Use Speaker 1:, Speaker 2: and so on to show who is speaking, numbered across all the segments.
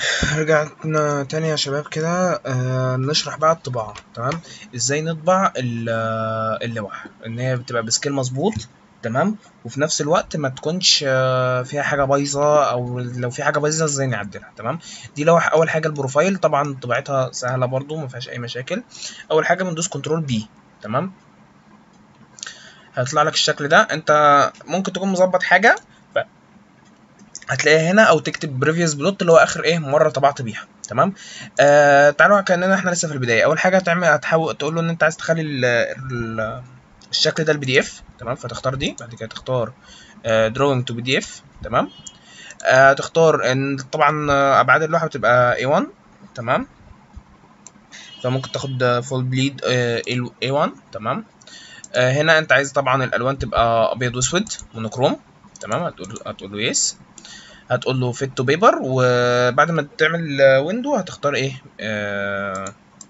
Speaker 1: رجعنا تاني يا شباب كده آه نشرح بقى الطباعة تمام ازاي نطبع ال- آه، اللوح ان هي بتبقى بسكيل مظبوط تمام وفي نفس الوقت ما تكونش آه، فيها حاجة بايظة او لو في حاجة بايظة ازاي نعدلها تمام دي لوح اول حاجة البروفايل طبعا طباعتها سهلة برضو ما فيهاش اي مشاكل اول حاجة بندوس كنترول بي تمام هيطلع لك الشكل ده انت ممكن تكون مظبط حاجة هتلاقيها هنا او تكتب بريفيوس بلوت اللي هو اخر ايه مره طبعت بيها تمام آه تعالوا كاننا احنا لسه في البدايه اول حاجه هتعمل هتحاول تقول له ان انت عايز تخلي ال ال الشكل ده البي دي اف تمام فتختار دي بعد كده تختار دروينج تو بي دي اف تمام آه تختار ان طبعا آه، ابعاد اللوحه بتبقى A1 تمام فممكن تاخد فول بليد A1 تمام آه هنا انت عايز طبعا الالوان تبقى ابيض واسود مونوكروم تمام هتقول هتقول له يس هتقول له فيت تو بيبر وبعد ما تعمل ويندو هتختار ايه آه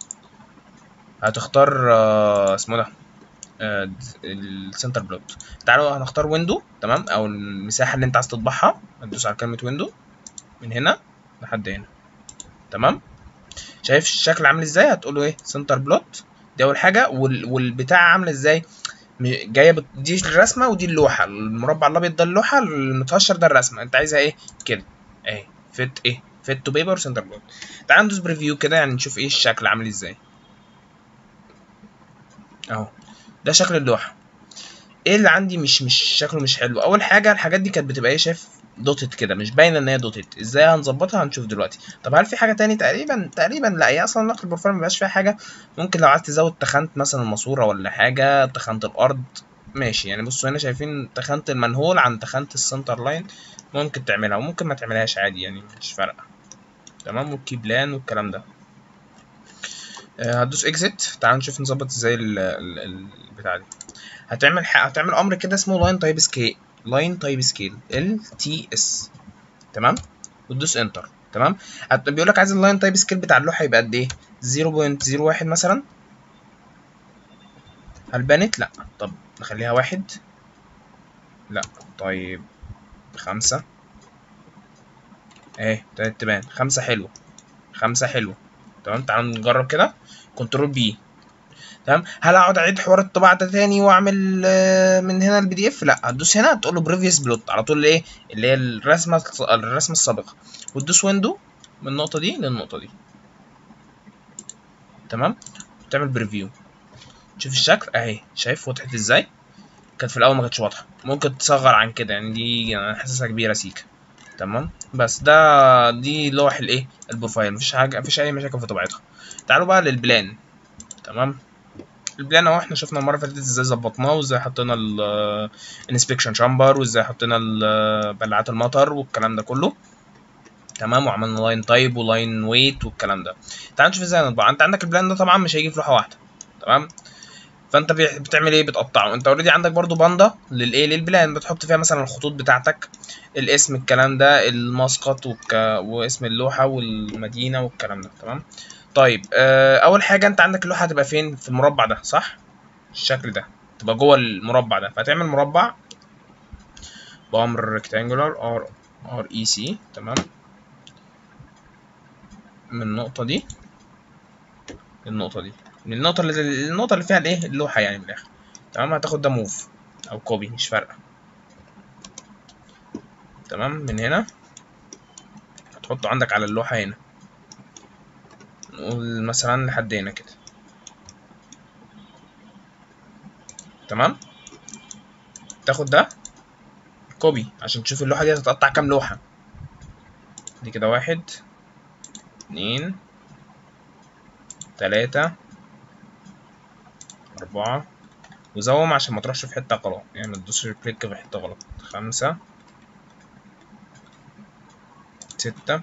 Speaker 1: هتختار آه اسمه ده آه السنتر بلوت تعالوا هنختار ويندو تمام او المساحه اللي انت عايز تطبعها هتدوس على كلمه ويندو من هنا لحد هنا تمام شايف الشكل عامل ازاي هتقول له ايه سنتر بلوت دي اول حاجه وال... والبتاع عامله ازاي م- جايه بت... دي الرسمه ودي اللوحه المربع الابيض ده اللوحه المتهشر ده الرسمه انت عايزها ايه كده اهي فيت ايه فيت تو بيبر سنتر بلوت تعال ندوس بريفيو كده يعني نشوف ايه الشكل عامل ازاي اهو ده شكل اللوحه ايه اللي عندي مش مش شكله مش حلو اول حاجه الحاجات دي كانت بتبقى ايه شايف دوتت كده مش باينه ان هي دوتت ازاي هنظبطها هنشوف دلوقتي طب هل في حاجه تاني تقريبا تقريبا لا هي اصلا نقل البروفايل مبيبقاش فيها حاجه ممكن لو عايز تزود تخانه مثلا الماسوره ولا حاجه تخانه الارض ماشي يعني بصوا هنا شايفين تخانه المنهول عن تخانه السنتر لاين ممكن تعملها وممكن ما تعملهاش عادي يعني مش فارقه تمام والكي بلان والكلام ده آه، هتدوس اكزيت تعال نشوف نظبط ازاي ال- ال- ال- البتاع دي هتعمل ح... هتعمل امر كده اسمه لاين تايب سكيل لاين تايب سكيل ال تي اس تمام وتدوس انتر تمام هت... بيقول لك عايز اللاين تايب سكيل بتاع اللوحه يبقى قد ايه 0.01 مثلا هل بانت لا طب نخليها واحد لا طيب خمسة اهي ابتدت تبان خمسة حلوة خمسة حلوة تمام تعالوا نجرب كده كنترول بي تمام هل اقعد اعيد حوار الطباعه ده تاني واعمل آه، من هنا البي دي اف لا هتدوس هنا تقول له بريفيوس بلوت على طول ايه اللي هي الرسمه الص- الرسمه السابقه وتدوس ويندو من النقطه دي للنقطه دي تمام تعمل بريفيو شوف الشكل اهي شايف وضحت ازاي كانت في الاول ما كانتش واضحه ممكن تصغر عن كده يعني دي انا حاسسها كبيره سيكه تمام بس ده دي لوح الايه البروفايل مفيش حاجه مفيش اي مشاكل في طبيعتها تعالوا بقى للبلان تمام البلان اهو احنا شفنا المره اللي فاتت ازاي ظبطناه وازاي حطينا الانسبكشن شامبر وازاي حطينا ال- بلعات المطر والكلام ده كله تمام وعملنا لاين تايب ولاين ويت والكلام ده تعال نشوف ازاي نطبع انت عندك البلان ده طبعا مش هيجي في لوحه واحده تمام فانت بي- بتعمل ايه بتقطعه انت اوريدي عندك برضو باندا للايه للبلان بتحط فيها مثلا الخطوط بتاعتك الاسم الكلام ده المسقط والك... واسم اللوحه والمدينه والكلام ده تمام طيب آه، اول حاجه انت عندك اللوحه هتبقى فين في المربع ده صح الشكل ده تبقى جوه المربع ده فهتعمل مربع بامر ريكتانجولار ار ار اي سي تمام من النقطه دي للنقطه دي من النقطه اللي النقطه اللي فيها الايه اللوحه يعني من الاخر تمام هتاخد ده موف او كوبي مش فارقه تمام من هنا هتحطه عندك على اللوحه هنا نقول مثلا لحد هنا كده تمام تاخد ده كوبي عشان تشوف اللوحة دي هتتقطع كام لوحة دي كده واحد اتنين تلاتة أربعة وزوم عشان ما تروحش في حتة غلط يعني ما تدوسش كليك في حتة غلط خمسة ستة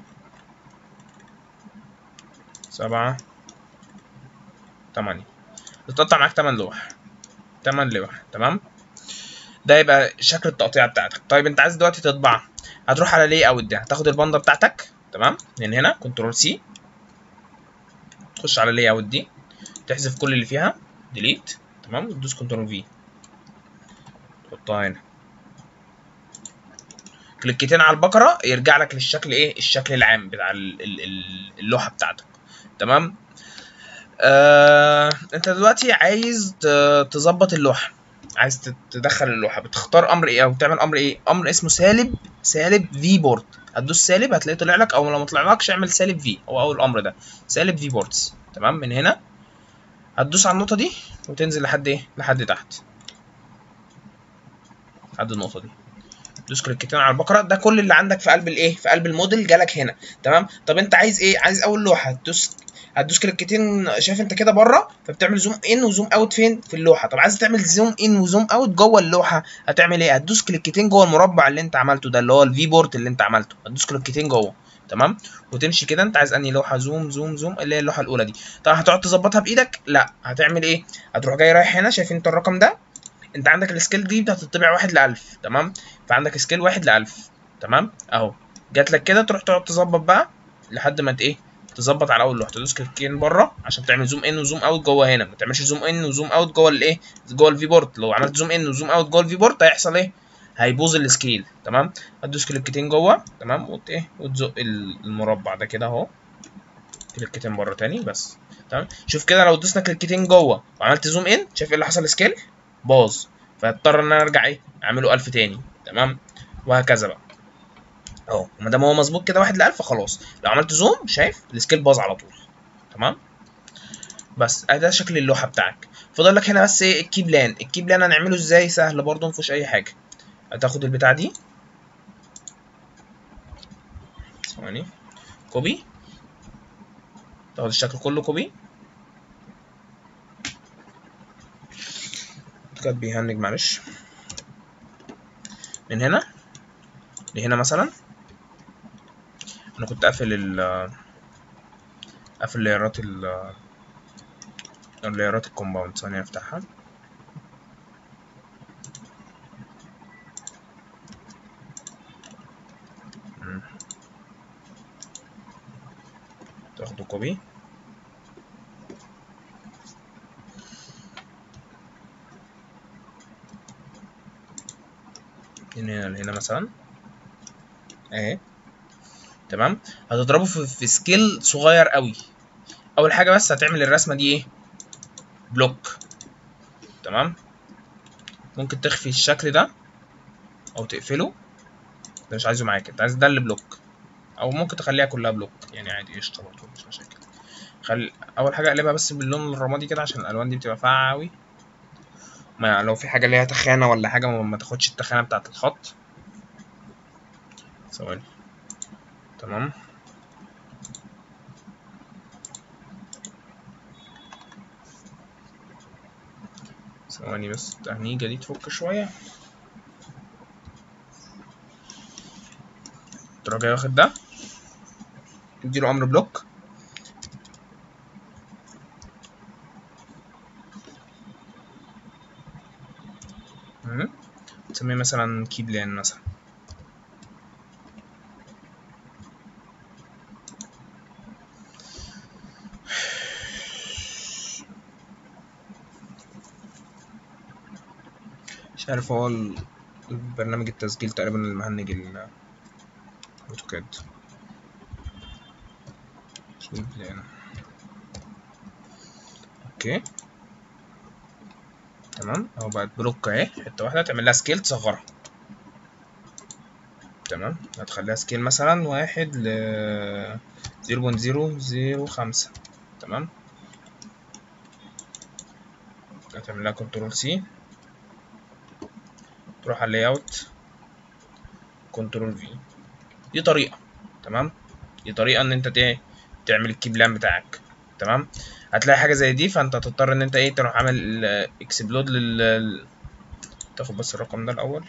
Speaker 1: سبعة تمانية تتقطع معاك تمن لوح تمن لوح تمام ده يبقى شكل التقطيع بتاعتك طيب انت عايز دلوقتي تطبع هتروح على لي اوت ده هتاخد الباندا بتاعتك تمام من هنا كنترول سي تخش على لي اوت دي تحذف كل اللي فيها ديليت تمام وتدوس كنترول في تحطها هنا كليكتين على البقره يرجع لك للشكل ايه الشكل العام بتاع ال- ال- ال- اللوحه بتاعتك تمام آه، انت دلوقتي عايز ت- تظبط اللوحه عايز تت- تدخل اللوحه بتختار امر ايه او بتعمل امر ايه امر اسمه سالب سالب في بورد هتدوس سالب هتلاقيه طلع لك او لو ما طلعلكش اعمل سالب في هو اول امر ده سالب في بوردز تمام من هنا هتدوس على النقطه دي وتنزل لحد ايه لحد تحت لحد النقطه دي دوس كليكتين على البقره ده كل اللي عندك في قلب الايه في قلب الموديل جالك هنا تمام طب انت عايز ايه عايز اول لوحه هتدوس هتدوس كليكتين شايف انت كده بره فبتعمل زوم ان وزوم اوت فين في اللوحه طب عايز تعمل زوم ان وزوم اوت جوه اللوحه هتعمل ايه هتدوس كليكتين جوه المربع اللي انت عملته ده اللي هو الفي بورت اللي انت عملته هتدوس كليكتين جوه تمام وتمشي كده انت عايز انهي لوحه زوم زوم زوم اللي هي اللوحه الاولى دي طب هتقعد تظبطها بايدك لا هتعمل ايه هتروح جاي رايح هنا شايفين انت الرقم ده انت عندك السكيل دي هتطبع واحد لألف تمام فعندك سكيل واحد لألف تمام اهو جات لك كده تروح تقعد تظبط بقى لحد ما ت- ايه تظبط على اول لوحه تدوس كليكين بره عشان تعمل زوم ان وزوم اوت جوه هنا ما تعملش زوم ان وزوم اوت جوه الايه جوه الفي بورت لو عملت زوم ان وزوم اوت جوه الفي بورت هيحصل ايه هيبوظ السكيل تمام هتدوس كليكتين جوه تمام وت ايه وتزق ال- المربع ده كده اهو كليكتين بره تاني بس تمام شوف كده لو دوسنا كليكتين جوه وعملت زوم ان شايف ايه اللي حصل سكيل باظ فاضطر ان انا ارجع ايه اعمله 1000 تاني تمام وهكذا بقى اهو ما دام هو مظبوط كده واحد ل 1000 خلاص لو عملت زوم شايف السكيل باظ على طول تمام بس ادي ده شكل اللوحه بتاعك فاضل لك هنا بس ايه الكي بلان الكي بلان هنعمله ازاي سهل برضه ما فيهوش اي حاجه هتاخد البتاع دي ثواني كوبي تاخد الشكل كله كوبي كاتب بيهنج معلش من هنا لهنا مثلا انا كنت قافل ال قافل لايرات ال لايرات الكومباوند ثانية افتحها مم. تاخده كوبي من هنا لهنا مثلا اهي تمام هتضربه في, في سكيل صغير قوي اول حاجه بس هتعمل الرسمه دي ايه بلوك تمام ممكن تخفي الشكل ده او تقفله ده مش عايزه معاك انت عايز ده اللي بلوك او ممكن تخليها كلها بلوك يعني عادي قشطه برضه مش مشاكل خلي اول حاجه اقلبها بس باللون الرمادي كده عشان الالوان دي بتبقى فاقعه قوي ما لو في حاجه ليها تخانه ولا حاجه ما ما تاخدش التخانه بتاعه الخط ثواني تمام ثواني بس التهنيجة دي تفك شوية تروح جاي واخد ده تديله أمر بلوك مم. تسميه مثلا كيبلان مثلا مش عارف هو ال- البرنامج التسجيل تقريبا المهنج ال اوتوكاد كيبلان اوكي تمام اهو بقت بلوك اهي حته واحده تعمل لها سكيل تصغرها تمام هتخليها سكيل مثلا واحد ل زيرو بوينت زيرو زيرو خمسة تمام هتعمل لها كنترول سي تروح على اللاي اوت كنترول في دي طريقه تمام دي طريقه ان انت ايه تعمل الكيبلان بتاعك تمام هتلاقي حاجه زي دي فانت هتضطر ان انت ايه تروح عامل اكسبلود لل تاخد بس الرقم ده الاول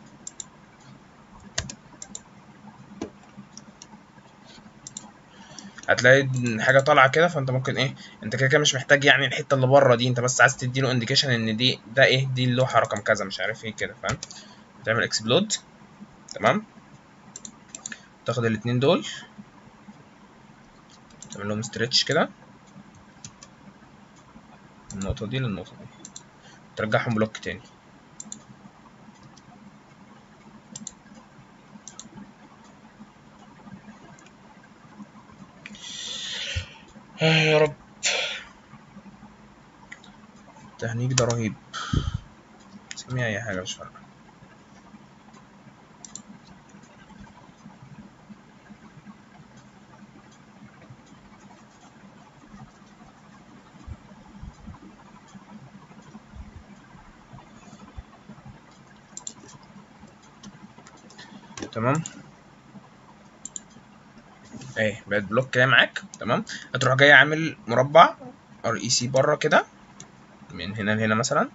Speaker 1: هتلاقي حاجه طالعه كده فانت ممكن ايه انت كده كده مش محتاج يعني الحته اللي بره دي انت بس عايز تديله انديكيشن ان دي ده ايه دي اللوحه رقم كذا مش عارف ايه كده فاهم تعمل اكسبلود تمام تاخد الاتنين دول تعمل لهم ستريتش كده النقطة دي للنقطة دي ترجعهم بلوك تاني آه يا رب التهنيج ده رهيب سميها اي حاجه مش فارقه تمام اهي بقت بلوك كده معاك تمام هتروح جاي عامل مربع ار اي سي بره كده من هنا لهنا مثلا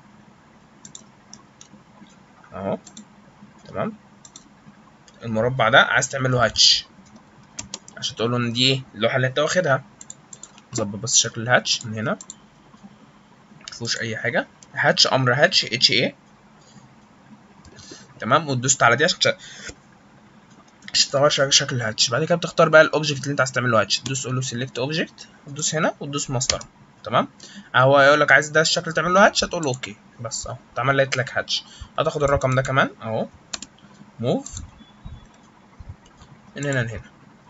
Speaker 1: اهو تمام المربع ده عايز تعمل له هاتش عشان تقول له ان دي ايه اللوحه اللي انت واخدها ظبط بس شكل الهاتش من هنا مفيهوش اي حاجه هاتش امر هاتش اتش ايه تمام وتدوس على دي عشان عشان تغير شكل- شكل الهاتش بعد كده بتختار بقى الاوبجكت اللي انت عايز تعمل له هاتش تدوس تقول له سيلكت اوبجكت وتدوس هنا وتدوس مسطره تمام هو يقول لك عايز ده الشكل تعمل له هاتش هتقول له اوكي بس اهو اتعمل لقيت لك هاتش هتاخد الرقم ده كمان اهو موف من هنا لهنا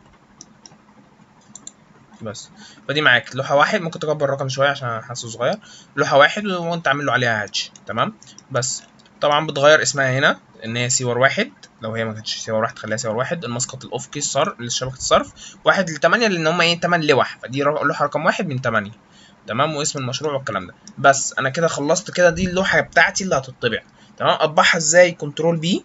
Speaker 1: بس فدي معاك لوحه واحد ممكن تكبر الرقم شويه عشان حاسه صغير لوحه واحد وانت عامل له عليها هاتش تمام بس طبعا بتغير اسمها هنا ان هي سيور واحد لو هي ما كانتش سيور واحد تخليها سيور واحد المسقط الافقي الصرف لشبكه الصرف واحد لتمانية لان هم ايه تمن لوح فدي رو- لوحه رقم واحد من تمانية تمام واسم المشروع والكلام ده بس انا كده خلصت كده دي اللوحه بتاعتي اللي هتطبع تمام اطبعها ازاي كنترول بي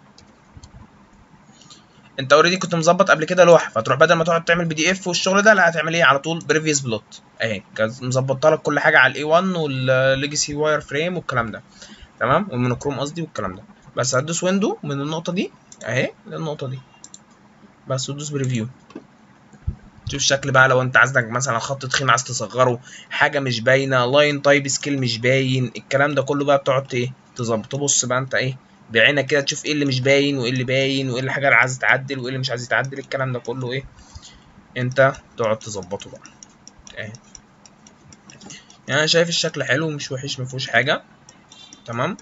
Speaker 1: انت اوريدي كنت مظبط قبل كده لوحه فتروح بدل ما تقعد تعمل بي دي اف والشغل ده لا هتعمل ايه على طول بريفيوس بلوت اهي كانت مظبطه لك كل حاجه على الاي 1 والليجاسي واير فريم والكلام ده تمام والمونوكروم قصدي والكلام ده بس هتدوس ويندو من النقطه دي اهي للنقطه دي بس وتدوس بريفيو شوف الشكل بقى لو انت عايزك مثلا خط تخين عايز تصغره حاجه مش باينه لاين تايب سكيل مش باين الكلام ده كله بقى بتقعد ايه تظبط تبص بقى انت ايه بعينك كده تشوف ايه اللي مش باين وايه اللي باين وايه الحاجه اللي عايز تعدل وايه اللي مش عايز يتعدل الكلام ده كله ايه انت تقعد تظبطه بقى اهي يعني انا شايف الشكل حلو مش وحش مفيهوش حاجه تمام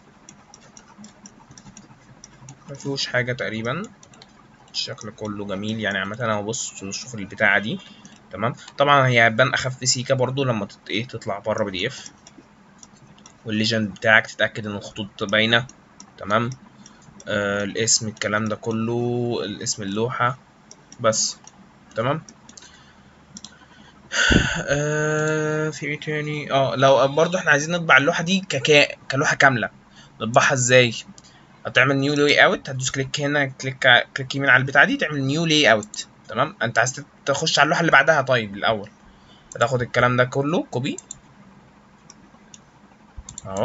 Speaker 1: مفيهوش حاجه تقريبا الشكل كله جميل يعني عامة اهو بص شوف البتاعة دي تمام طبعا هي هتبان اخف سيكا برضو لما تت... ايه تطلع بره بي دي اف والليجند بتاعك تتأكد ان الخطوط باينة تمام آه الاسم الكلام ده كله الاسم اللوحة بس تمام آه في ايه تاني اه لو برضو احنا عايزين نطبع اللوحة دي ككا كلوحة كاملة نطبعها ازاي هتعمل نيو لاي اوت هتدوس كليك هنا كليك كليك يمين على البتاعه دي تعمل نيو لاي اوت تمام انت عايز تخش على اللوحه اللي بعدها طيب الاول هتاخد الكلام ده كله كوبي اهو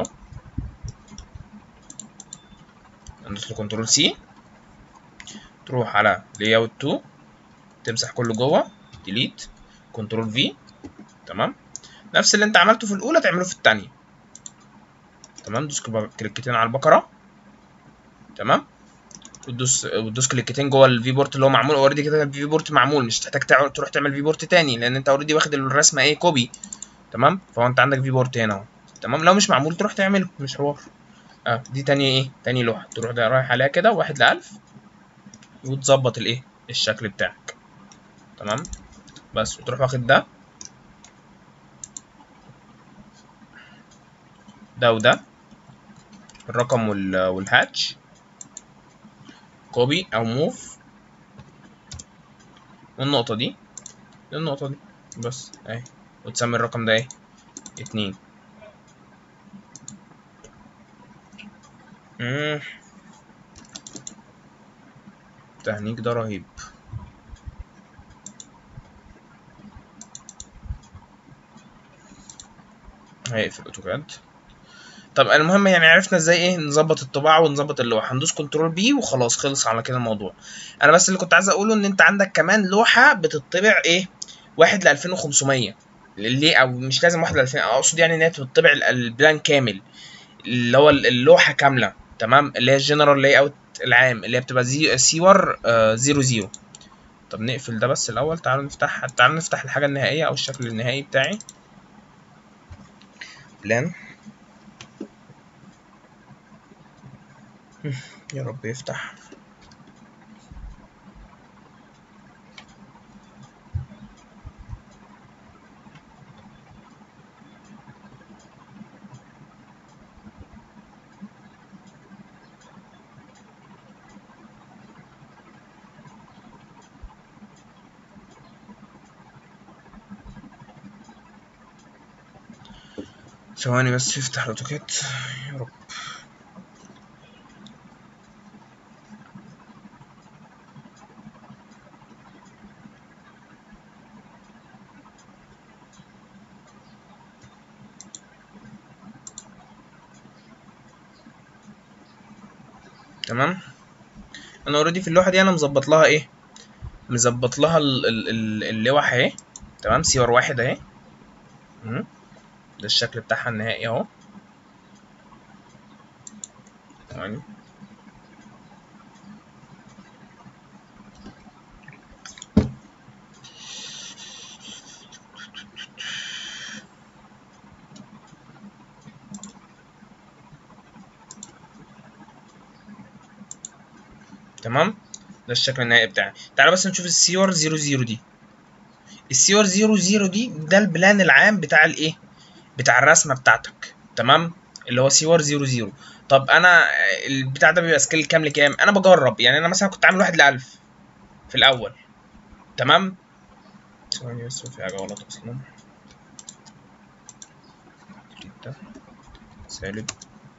Speaker 1: ندوس له كنترول سي تروح على لاي اوت 2 تمسح كله جوه ديليت كنترول في تمام نفس اللي انت عملته في الاولى تعمله في الثانيه تمام دوس كليكتين على البقره تمام وتدوس وتدوس كليكتين جوه الفي بورت اللي هو معمول اوريدي كده الفي بورت معمول مش هتحتاج تع- تروح تعمل في بورت تاني لان انت اوريدي واخد الرسمه ايه كوبي تمام فهو انت عندك في بورت هنا اهو تمام لو مش معمول تروح تعمله مش حوار اه دي تاني ايه تاني لوحه تروح ده رايح عليها كده واحد لألف وتظبط الايه الشكل بتاعك تمام بس وتروح واخد ده ده وده الرقم وال- والهاتش كوبي او موف من النقطة دي للنقطة دي بس اهي وتسمي الرقم ده ايه اتنين مم. التهنيج ده رهيب هيقفل اوتوكاد طب المهم يعني عرفنا ازاي ايه نظبط الطباعه ونظبط اللوحه هندوس كنترول بي وخلاص خلص على كده الموضوع انا بس اللي كنت عايز اقوله ان انت عندك كمان لوحه بتطبع ايه واحد ل 2500 ليه او مش لازم واحد ل 2000 اقصد يعني ان هي بتطبع ال- البلان كامل اللي هو اللوحه كامله تمام اللي هي الجنرال لاي اوت العام اللي هي بتبقى زي سيور آه زيرو زيرو طب نقفل ده بس الاول تعالوا نفتح تعالوا نفتح الحاجه النهائيه او الشكل النهائي بتاعي بلان يا رب يفتح ثواني بس يفتح الاوتوكاد يا رب تمام انا اوريدي في اللوحه دي انا مظبط لها ايه مظبط لها ال- ال- ال- اللوح اهي تمام سيور واحد اهي مم. ده الشكل بتاعها النهائي اهو ثواني تمام ده الشكل النهائي بتاعي تعالى بس نشوف السيور 00 دي السيور 00 دي ده البلان العام بتاع الايه بتاع الرسمه بتاعتك تمام اللي هو سيور 00 طب انا البتاع ده بيبقى سكيل كام لكام انا بجرب يعني انا مثلا كنت عامل واحد ل 1000 في الاول تمام ثواني بس في حاجه غلط اصلا ده سالب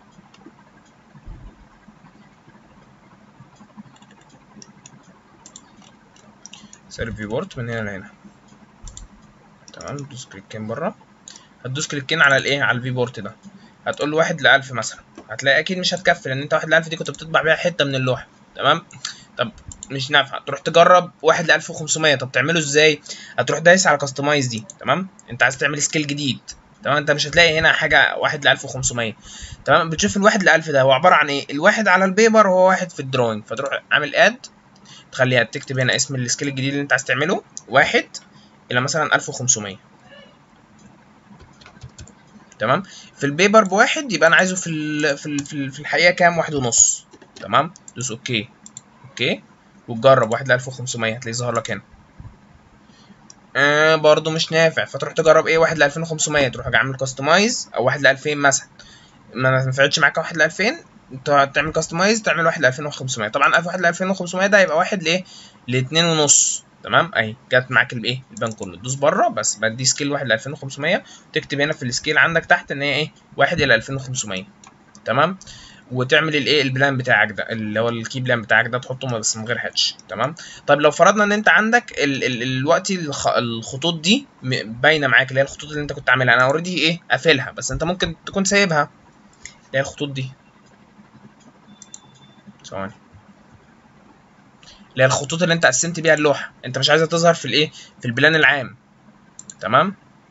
Speaker 1: سالب في بورت من هنا لهنا تمام دوس كليكين بره هتدوس كليكين على الايه على الفي بورت ده هتقول له واحد لألف مثلا هتلاقي اكيد مش هتكفي لان انت واحد لألف دي كنت بتطبع بيها حته من اللوحه تمام طب مش نافعه تروح تجرب واحد لألف وخمسمية طب تعمله ازاي هتروح دايس على كاستمايز دي تمام انت عايز تعمل سكيل جديد تمام انت مش هتلاقي هنا حاجه واحد لألف وخمسمية تمام بتشوف الواحد لألف ده هو عباره عن ايه الواحد على البيبر هو واحد في الدروينج فتروح عامل اد تخليها تكتب هنا اسم السكيل الجديد اللي انت عايز تعمله واحد الى مثلا 1500 تمام في البيبر بواحد يبقى انا عايزه في ال في ال في, ال في الحقيقه كام واحد ونص تمام دوس اوكي اوكي وتجرب واحد ل 1500 هتلاقيه ظهر لك هنا آه برضه مش نافع فتروح تجرب ايه واحد ل 2500 تروح عامل كاستمايز او واحد ل 2000 مثلا ما نفعتش معاك واحد ل 2000 انت تعمل كاستمايز تعمل واحد ل 2500 طبعا واحد ل 2500 ده هيبقى واحد لايه لاتنين ونص تمام اهي جت معاك الايه البان كله تدوس بره بس بدي سكيل واحد ل 2500 تكتب هنا في السكيل عندك تحت ان هي ايه واحد الى 2500 تمام وتعمل الايه البلان بتاعك ده اللي هو الكي بلان بتاعك ده تحطه بس من غير هاتش تمام طيب لو فرضنا ان انت عندك ال ال الوقت الخ الخطوط دي باينه معاك اللي هي الخطوط اللي انت كنت عاملها انا اوريدي ايه قافلها بس انت ممكن تكون سايبها اللي هي الخطوط دي ثواني اللي هي الخطوط اللي انت قسمت بيها اللوحه انت مش عايزها تظهر في الايه في البلان العام تمام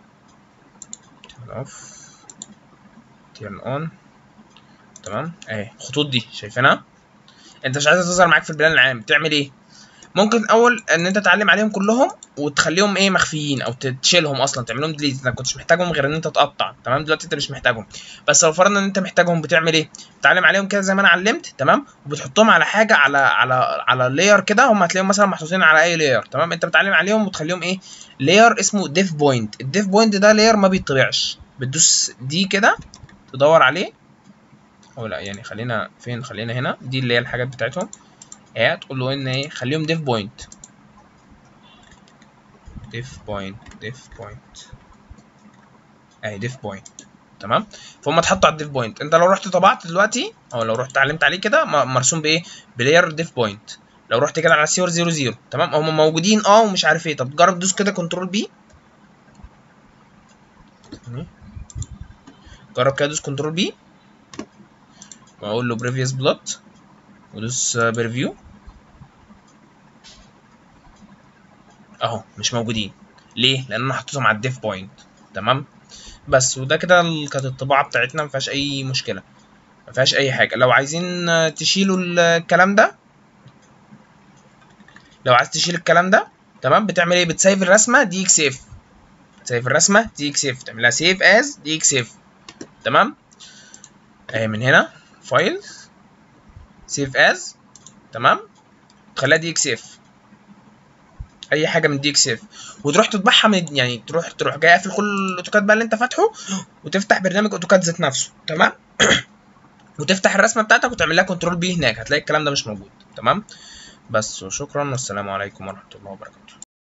Speaker 1: اوف تيرن اون تمام اهي الخطوط دي شايفينها انت مش عايزها تظهر معاك في البلان العام تعمل ايه ممكن اول ان انت تعلم عليهم كلهم وتخليهم ايه مخفيين او تشيلهم اصلا تعملهم ديليت انت كنتش محتاجهم غير ان انت تقطع تمام دلوقتي انت مش محتاجهم بس لو فرضنا ان انت محتاجهم بتعمل ايه تعلم عليهم كده زي ما انا علمت تمام وبتحطهم على حاجه على على على لاير كده هم هتلاقيهم مثلا محطوطين على اي لاير تمام انت بتعلم عليهم وتخليهم ايه لاير اسمه ديف بوينت الديف بوينت ده لاير ما بيطبعش بتدوس دي كده تدور عليه او لا يعني خلينا فين خلينا هنا دي اللي هي الحاجات بتاعتهم اهي تقول له ان ايه خليهم ديف بوينت ديف بوينت ديف بوينت اهي ديف بوينت تمام فهم اتحطوا على الديف بوينت انت لو رحت طبعت دلوقتي او لو رحت علمت عليه كده مرسوم بايه بلاير ديف بوينت لو رحت كده على سيور 00 تمام هم موجودين اه ومش عارف ايه طب جرب دوس كده كنترول بي جرب كده دوس كنترول بي واقول له بريفيوس بلوت ودوس بريفيو اهو مش موجودين ليه لان انا حطيتهم على الديف بوينت تمام بس وده كده كانت الطباعه بتاعتنا ما فيهاش اي مشكله ما فيهاش اي حاجه لو عايزين تشيلوا الكلام ده لو عايز تشيل الكلام ده تمام بتعمل ايه بتسيف الرسمه دي اكس اف تسيف الرسمه دي اكس اف تعملها سيف از دي اكس اف تمام اهي من هنا فايل سيف از تمام تخليها دي اكس اف اي حاجه من دي اكس اف وتروح تطبعها من يعني تروح تروح جاي قافل كل الاوتوكاد بقى اللي انت فاتحه وتفتح برنامج اوتوكاد ذات نفسه تمام وتفتح الرسمه بتاعتك وتعمل لها كنترول بي هناك هتلاقي الكلام ده مش موجود تمام بس وشكرا والسلام عليكم ورحمه الله وبركاته